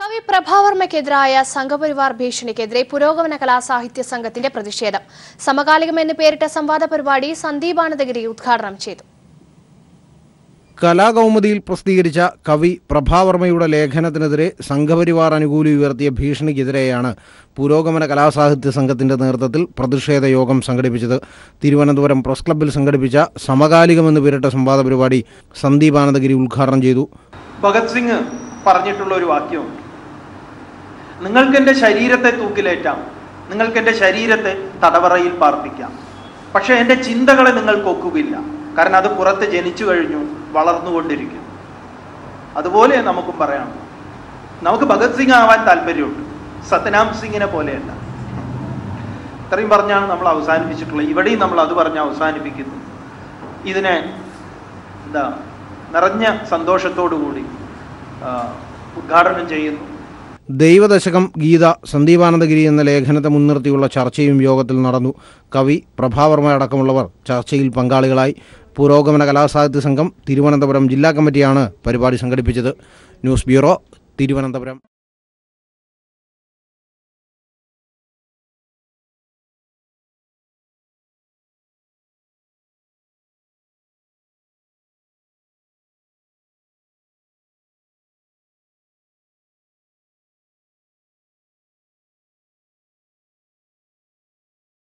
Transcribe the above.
കവി പ്രഭാവർമ്മയ്ക്കെതിരായ സംഘപരിവാർ ഭീഷണിക്കെതിരെ പുരോഗമന കലാസാഹിത്യ സംഘത്തിന്റെ പ്രതിഷേധം സമകാലികം എന്ന് പേരിട്ട സംവാദ പരിപാടി സന്ദീപ് ആനന്ദഗിരി ഉദ്ഘാടനം ചെയ്തു കലാകൗമുദിയിൽ പ്രസിദ്ധീകരിച്ച കവി പ്രഭാവർമ്മയുടെ ലേഖനത്തിനെതിരെ സംഘപരിവാർ അനുകൂലി ഉയർത്തിയ ഭീഷണിക്കെതിരെയാണ് പുരോഗമന കലാസാഹിത്യ സംഘത്തിന്റെ നേതൃത്വത്തിൽ പ്രതിഷേധ യോഗം സംഘടിപ്പിച്ചത് തിരുവനന്തപുരം പ്രസ് ക്ലബ്ബിൽ സംഘടിപ്പിച്ച സമകാലികമെന്ന് പേരിട്ട സംവാദ പരിപാടി സന്ദീപ് ആനന്ദഗിരി ഉദ്ഘാടനം ചെയ്തു ഭഗത് സിംഗ് പറഞ്ഞിട്ടുള്ള ഒരു വാക്യമുണ്ട് നിങ്ങൾക്ക് എൻ്റെ ശരീരത്തെ തൂക്കിലേറ്റാം നിങ്ങൾക്ക് എൻ്റെ ശരീരത്തെ തടവറയിൽ പാർപ്പിക്കാം പക്ഷേ എൻ്റെ ചിന്തകളെ നിങ്ങൾക്ക് ഒക്കുവില്ല കാരണം അത് പുറത്ത് ജനിച്ചു കഴിഞ്ഞു വളർന്നുകൊണ്ടിരിക്കുന്നു അതുപോലെ നമുക്കും പറയാം നമുക്ക് ഭഗത് സിംഗ് ആവാൻ താല്പര്യമുണ്ട് സത്യനാം സിംഗിനെ പോലെയല്ല ഇത്രയും പറഞ്ഞാണ് നമ്മൾ അവസാനിപ്പിച്ചിട്ടുള്ളത് ഇവിടെയും നമ്മൾ അത് പറഞ്ഞ് അവസാനിപ്പിക്കുന്നു ഇതിനെ എന്താ നിറഞ്ഞ സന്തോഷത്തോടു കൂടി ആ, ഉദ്ഘാടനം ചെയ്യുന്നു ദൈവദശകം ഗീത സന്ദീപാനന്ദഗിരി എന്ന ലേഖനത്തെ മുൻനിർത്തിയുള്ള ചർച്ചയും യോഗത്തിൽ നടന്നു കവി പ്രഭാവർമ്മ അടക്കമുള്ളവർ ചർച്ചയിൽ പങ്കാളികളായി പുരോഗമന കലാസാഹിത്യ സംഘം തിരുവനന്തപുരം ജില്ലാ കമ്മിറ്റിയാണ് പരിപാടി സംഘടിപ്പിച്ചത് ന്യൂസ് ബ്യൂറോ തിരുവനന്തപുരം